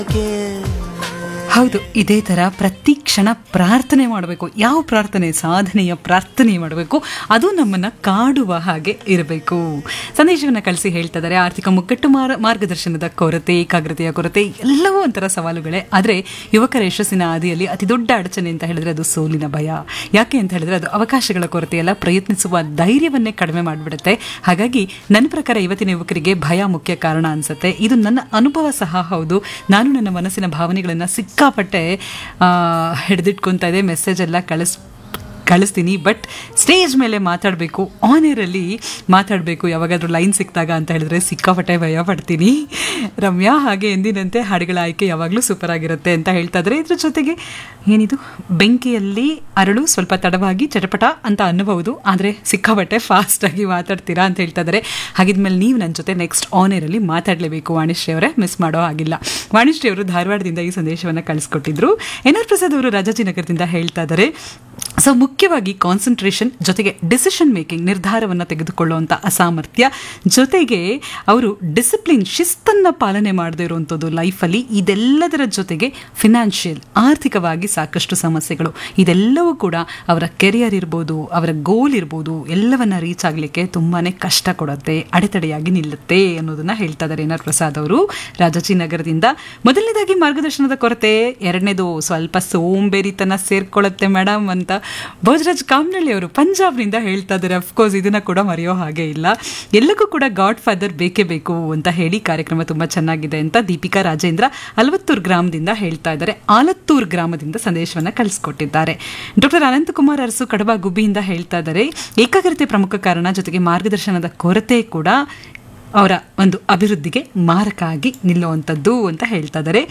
ಹೌದು ಇದೇ ಥರ ಪ್ರತಿ ಕ್ಷಣ ಪ್ರಾರ್ಥನೆ ಮಾಡಬೇಕು ಯಾವ ಪ್ರಾರ್ಥನೆ ಸಾಧನೆಯ ಪ್ರಾರ್ಥನೆ ಮಾಡಬೇಕು ಅದು ನಮ್ಮನ್ನು ಕಾಡುವ ಹಾಗೆ ಇರಬೇಕು ಸಂದೇಶವನ್ನು ಕಳಿಸಿ ಹೇಳ್ತಾ ಇದ್ದಾರೆ ಆರ್ಥಿಕ ಮುಗ್ಗಟ್ಟು ಮಾರ ಮಾರ್ಗದರ್ಶನದ ಕೊರತೆ ಏಕಾಗ್ರತೆಯ ಕೊರತೆ ಎಲ್ಲವೂ ಒಂಥರ ಸವಾಲುಗಳೇ ಆದರೆ ಯುವಕರ ಯಶಸ್ಸಿನ ಹಾದಿಯಲ್ಲಿ ಅತಿ ದೊಡ್ಡ ಅಡಚಣೆ ಅಂತ ಹೇಳಿದ್ರೆ ಅದು ಸೋಲಿನ ಭಯ ಯಾಕೆ ಅಂತ ಹೇಳಿದ್ರೆ ಅದು ಅವಕಾಶಗಳ ಕೊರತೆಯಲ್ಲ ಪ್ರಯತ್ನಿಸುವ ಧೈರ್ಯವನ್ನೇ ಕಡಿಮೆ ಮಾಡಿಬಿಡುತ್ತೆ ಹಾಗಾಗಿ ನನ್ನ ಪ್ರಕಾರ ಇವತ್ತಿನ ಯುವಕರಿಗೆ ಭಯ ಮುಖ್ಯ ಕಾರಣ ಅನ್ಸುತ್ತೆ ಇದು ನನ್ನ ಅನುಭವ ಸಹ ಹೌದು ನಾನು ನನ್ನ ಮನಸ್ಸಿನ ಭಾವನೆಗಳನ್ನು ಸಿಕ್ಕಾಪಟ್ಟೆ ಹಿಡಿದಿಟ್ಕೊತಾ ಇದೆ ಮೆಸೇಜ್ ಎಲ್ಲ ಕಳಿಸ್ ಕಳಿಸ್ತೀನಿ ಬಟ್ ಸ್ಟೇಜ್ ಮೇಲೆ ಮಾತಾಡಬೇಕು ಆನ್ ಏರಲ್ಲಿ ಮಾತಾಡಬೇಕು ಯಾವಾಗಾದ್ರೂ ಲೈನ್ ಸಿಕ್ಕಿದಾಗ ಅಂತ ಹೇಳಿದ್ರೆ ಸಿಕ್ಕಾಪಟ್ಟೆ ಭಯ ಪಡ್ತೀನಿ ರಮ್ಯಾ ಹಾಗೆ ಎಂದಿನಂತೆ ಹಾಡುಗಳ ಆಯ್ಕೆ ಯಾವಾಗಲೂ ಸೂಪರ್ ಆಗಿರುತ್ತೆ ಅಂತ ಹೇಳ್ತಾ ಇದ್ರೆ ಇದ್ರ ಜೊತೆಗೆ ಏನಿದು ಬೆಂಕಿಯಲ್ಲಿ ಅರಳು ಸ್ವಲ್ಪ ತಡವಾಗಿ ಚಟಪಟ ಅಂತ ಅನ್ನಬಹುದು ಆದರೆ ಸಿಕ್ಕಾಪಟ್ಟೆ ಫಾಸ್ಟಾಗಿ ಮಾತಾಡ್ತೀರಾ ಅಂತ ಹೇಳ್ತಾ ಇದ್ದಾರೆ ಹಾಗಿದ್ಮೇಲೆ ನೀವು ನನ್ನ ಜೊತೆ ನೆಕ್ಸ್ಟ್ ಆನ್ ಏರಲ್ಲಿ ಮಾತಾಡಲೇಬೇಕು ವಾಣಿಶ್ರೀ ಅವರೇ ಮಿಸ್ ಮಾಡೋ ಆಗಿಲ್ಲ ವಾಣಿಶ್ರೀ ಅವರು ಧಾರವಾಡದಿಂದ ಈ ಸಂದೇಶವನ್ನು ಕಳಿಸ್ಕೊಟ್ಟಿದ್ರು ಎನ್ ಆರ್ ಪ್ರಸಾದ್ ಅವರು ರಾಜಾಜಿನಗರದಿಂದ ಹೇಳ್ತಾ ಇದ್ದಾರೆ ಸೊ ಮುಖ್ಯವಾಗಿ ಕಾನ್ಸಂಟ್ರೇಷನ್ ಜೊತೆಗೆ ಡಿಸಿಷನ್ ಮೇಕಿಂಗ್ ನಿರ್ಧಾರವನ್ನು ತೆಗೆದುಕೊಳ್ಳುವಂಥ ಅಸಾಮರ್ಥ್ಯ ಜೊತೆಗೆ ಅವರು ಡಿಸಿಪ್ಲಿನ್ ಶಿಸ್ತನ್ನು ಪಾಲನೆ ಮಾಡದೇ ಇರುವಂಥದ್ದು ಲೈಫಲ್ಲಿ ಇದೆಲ್ಲದರ ಜೊತೆಗೆ ಫಿನಾನ್ಷಿಯಲ್ ಆರ್ಥಿಕವಾಗಿ ಸಾಕಷ್ಟು ಸಮಸ್ಯೆಗಳು ಇದೆಲ್ಲವೂ ಕೂಡ ಅವರ ಕೆರಿಯರ್ ಇರ್ಬೋದು ಅವರ ಗೋಲ್ ಇರ್ಬೋದು ಎಲ್ಲವನ್ನ ರೀಚ್ ಆಗಲಿಕ್ಕೆ ತುಂಬಾ ಕಷ್ಟ ಕೊಡುತ್ತೆ ಅಡೆತಡೆಯಾಗಿ ನಿಲ್ಲುತ್ತೆ ಅನ್ನೋದನ್ನ ಹೇಳ್ತಾ ಇದ್ದಾರೆ ಎನ್ ಆರ್ ಪ್ರಸಾದ್ ಅವರು ರಾಜಾಜಿನಗರದಿಂದ ಮೊದಲನೇದಾಗಿ ಮಾರ್ಗದರ್ಶನದ ಕೊರತೆ ಎರಡನೇದು ಸ್ವಲ್ಪ ಸೋಂಬೇರಿತನ ಸೇರ್ಕೊಳ್ಳುತ್ತೆ ಮೇಡಮ್ ಅಂತ ಭೋಜರಾಜ್ ಕಾಮ್ನಳ್ಳಿ ಅವರು ಪಂಜಾಬ್ನಿಂದ ಹೇಳ್ತಾ ಇದ್ದಾರೆ ಅಫ್ಕೋರ್ಸ್ ಇದನ್ನ ಕೂಡ ಮರೆಯೋ ಹಾಗೆ ಇಲ್ಲ ಎಲ್ಲಕ್ಕೂ ಕೂಡ ಗಾಡ್ ಫಾದರ್ ಬೇಕೇ ಬೇಕು ಅಂತ ಹೇಳಿ ಕಾರ್ಯಕ್ರಮ ತುಂಬಾ ಚೆನ್ನಾಗಿದೆ ಅಂತ ದೀಪಿಕಾ ರಾಜೇಂದ್ರ ಅಲ್ವತ್ತೂರ್ ಗ್ರಾಮದಿಂದ ಹೇಳ್ತಾ ಇದ್ದಾರೆ ಆಲತ್ತೂರ್ ಗ್ರಾಮದಿಂದ ಸಂದೇಶವನ್ನ ಕಳಿಸ್ಕೊಟ್ಟಿದ್ದಾರೆ ಡಾಕ್ಟರ್ ಅನಂತಕುಮಾರ್ ಅರಸು ಕಡಬ ಗುಬ್ಬಿಯಿಂದ ಹೇಳ್ತಾ ಇದ್ದಾರೆ ಏಕಾಗ್ರತೆ ಪ್ರಮುಖ ಕಾರಣ ಜೊತೆಗೆ ಮಾರ್ಗದರ್ಶನದ ಕೊರತೆ ಕೂಡ ಅವರ ಒಂದು ಅಭಿವೃದ್ಧಿಗೆ ಮಾರಕ ಆಗಿ ನಿಲ್ಲುವಂಥದ್ದು ಅಂತ ಹೇಳ್ತಾ ಇದ್ದಾರೆ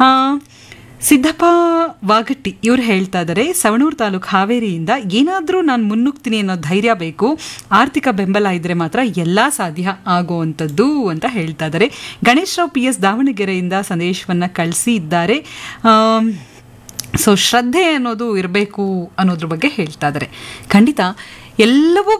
ಸಿದ್ದಪ್ಪ ವಾಗಟ್ಟಿ ಇವ್ರು ಹೇಳ್ತಾ ಇದ್ದಾರೆ ಸವಣೂರು ತಾಲೂಕು ಹಾವೇರಿಯಿಂದ ಏನಾದರೂ ನಾನು ಮುನ್ನುಗ್ತೀನಿ ಅನ್ನೋ ಧೈರ್ಯ ಬೇಕು ಆರ್ಥಿಕ ಬೆಂಬಲ ಇದ್ರೆ ಮಾತ್ರ ಎಲ್ಲ ಸಾಧ್ಯ ಆಗುವಂಥದ್ದು ಅಂತ ಹೇಳ್ತಾ ಇದ್ದಾರೆ ಗಣೇಶ್ ರಾವ್ ಪಿ ಎಸ್ ದಾವಣಗೆರೆಯಿಂದ ಸಂದೇಶವನ್ನು ಕಳಿಸಿ ಇದ್ದಾರೆ ಸೊ ಶ್ರದ್ಧೆ ಅನ್ನೋದು ಇರಬೇಕು ಅನ್ನೋದ್ರ ಬಗ್ಗೆ ಹೇಳ್ತಾ ಇದ್ದಾರೆ ಖಂಡಿತ ಎಲ್ಲವೂ